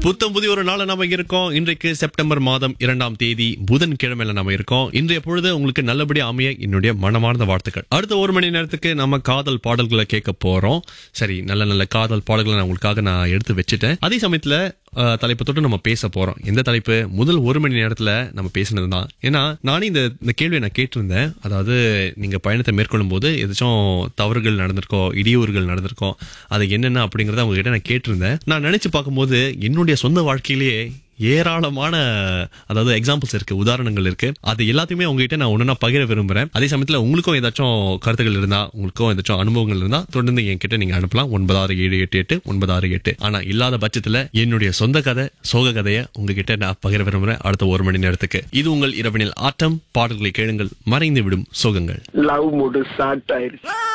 புத்தம் புதிய ஒரு நாள் நாம இருக்கோம் இன்றைக்கு செப்டம்பர் மாதம் இரண்டாம் தேதி புதன் கிழமையில நாம இருக்கோம் இன்றைய பொழுது உங்களுக்கு நல்லபடி அமைய என்னுடைய மனமார்ந்த வாழ்த்துக்கள் அடுத்த ஒரு மணி நேரத்துக்கு நம்ம காதல் பாடல்களை கேட்க போறோம் சரி நல்ல நல்ல காதல் பாடல்களை நான் உங்களுக்காக நான் எடுத்து வச்சுட்டேன் அதே சமயத்துல அஹ், தலைப்பை தொட்டு நம்ம பேச போறோம் எந்த தலைப்பு முதல் ஒரு மணி நேரத்துல நம்ம பேசினது தான் ஏன்னா நானே இந்த இந்த கேள்வியை நான் கேட்டிருந்தேன் அதாவது நீங்க பயணத்தை மேற்கொள்ளும் போது ஏதாச்சும் தவறுகள் நடந்திருக்கோ இடையூறுகள் நடந்திருக்கோ அது என்னென்ன அப்படிங்கறத அவங்க கிட்ட நான் கேட்டிருந்தேன் நான் நினைச்சு பார்க்கும்போது என்னுடைய சொந்த வாழ்க்கையிலேயே ஏராளமான அதாவது எக்ஸாம்பிள்ஸ் இருக்கு உதாரணங்கள் இருக்கு அது எல்லாத்தையுமே உங்ககிட்ட நான் ஒன்னா பகிர விரும்புறேன் அதே சமயத்துல உங்களுக்கும் ஏதாச்சும் கருத்துக்கள் இருந்தா உங்களுக்கும் ஏதாச்சும் அனுபவங்கள் இருந்தா தொடர்ந்து என்கிட்ட நீங்க அனுப்பலாம் ஒன்பது ஆறு ஏழு எட்டு எட்டு ஒன்பது ஆறு எட்டு ஆனா இல்லாத பட்சத்துல என்னுடைய சொந்த கதை சோக கதையை உங்ககிட்ட நான் பகிர விரும்புறேன் அடுத்த ஒரு மணி நேரத்துக்கு இது உங்கள் இரவனில் ஆட்டம் பாடல்களை கேளுங்கள் மறைந்து விடும் சோகங்கள் லவ் மூடு ஸ்டார்ட் ஆயிருச்சு